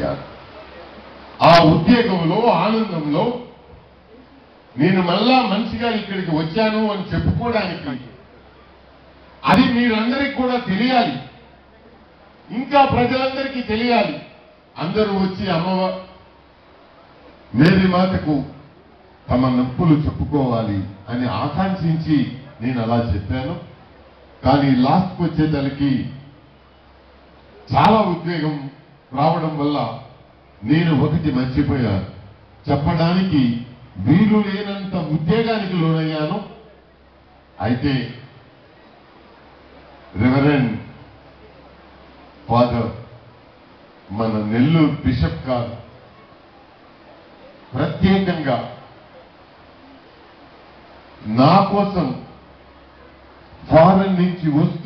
మర్చిపోయాను ఆ ఉద్యోగంలో ఆనందంలో నేను మళ్ళా మంచిగా ఇక్కడికి వచ్చాను అని చెప్పుకోవడానికి అది మీరందరికీ కూడా తెలియాలి ఇంకా ప్రజలందరికీ తెలియాలి అందరూ వచ్చి అమ్మవ మేరీ మాతకు తమ నొప్పులు చెప్పుకోవాలి అని ఆకాంక్షించి నేను అలా చెప్పాను కానీ లాస్ట్కి వచ్చేసరికి చాలా ఉద్వేగం రావడం వల్ల నేను ఒకటి మర్చిపోయాను చెప్పడానికి వీలు లేనంత ఉద్వేగానికి లోనయ్యాను అయితే రెవరెండ్ ఫాదర్ మన నెల్లూరు బిషప్ గారు ప్రత్యేకంగా నా కోసం ఫారెన్ నుంచి వస్తూ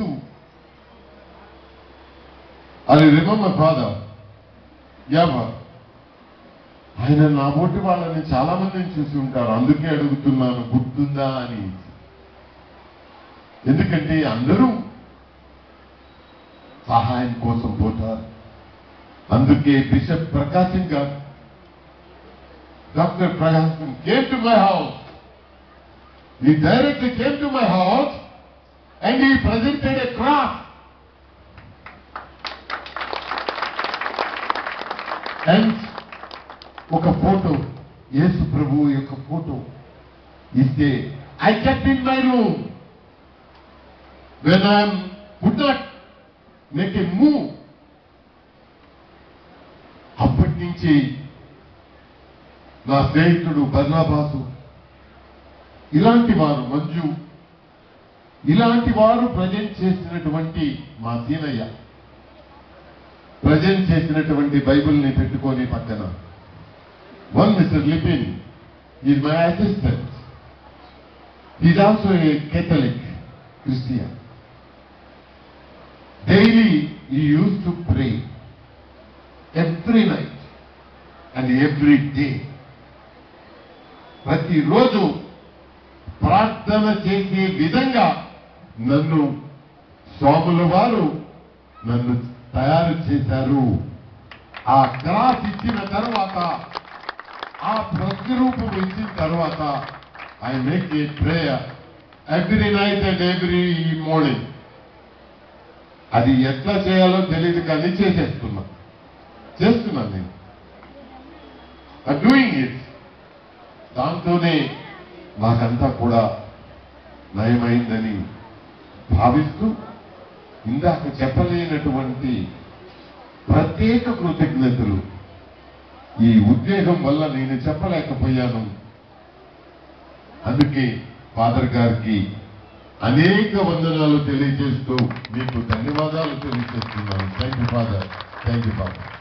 అది రిమంబర్ ఫాదర్ యావా ఆయన నా బోటి వాళ్ళని చాలా మందిని చూసి ఉంటారు అందుకే అడుగుతున్నాను గుర్తుందా అని ఎందుకంటే అందరూ సహాయం కోసం పోతారు అందుకే బిషప్ ప్రకాశం గారు doctor Prakasam came to my house He directly came to my house and he presented a cross. And ఒక ఫోటో యేసు ప్రభు యొక్క ఫోటో ఇస్తే I kept in my room when I'm would not make a move అప్పటి నుంచి నా స్నేహితుడు బర్నాబాసు ఇలాంటి వారు మంజు ఇలాంటి వారు ప్రజెంట్ చేసినటువంటి మా సీనయ్య ప్రజెంట్ చేసినటువంటి బైబిల్ని పెట్టుకొని పక్కన one mister Lipin is my assistant is also a Catholic Christian daily ఈ used to pray every night and every day ప్రతిరోజు ప్రార్థన చేసే విధంగా నన్ను స్వాముల వారు నన్ను తయారు చేశారు ఆ క్రాస్ ఇచ్చిన తర్వాత ఆ ప్రతిరూపం ఇచ్చిన తర్వాత I make a prayer every night and every morning అది ఎట్లా చేయాలో తెలియదు కానీ చేసేస్తున్నా చేస్తున్నాను నేను డూయింగ్ ఇట్ దాంతోనే నాకంతా కూడా నయమైందని భావిస్తూ ఇందాక చెప్పలేనటువంటి ప్రత్యేక కృతజ్ఞతలు ఈ ఉద్వేగం వల్ల నేను చెప్పలేకపోయాను అందుకే ఫాదర్ గారికి అనేక వందనాలు తెలియజేస్తూ మీకు ధన్యవాదాలు తెలియజేస్తున్నాను thank you father thank you father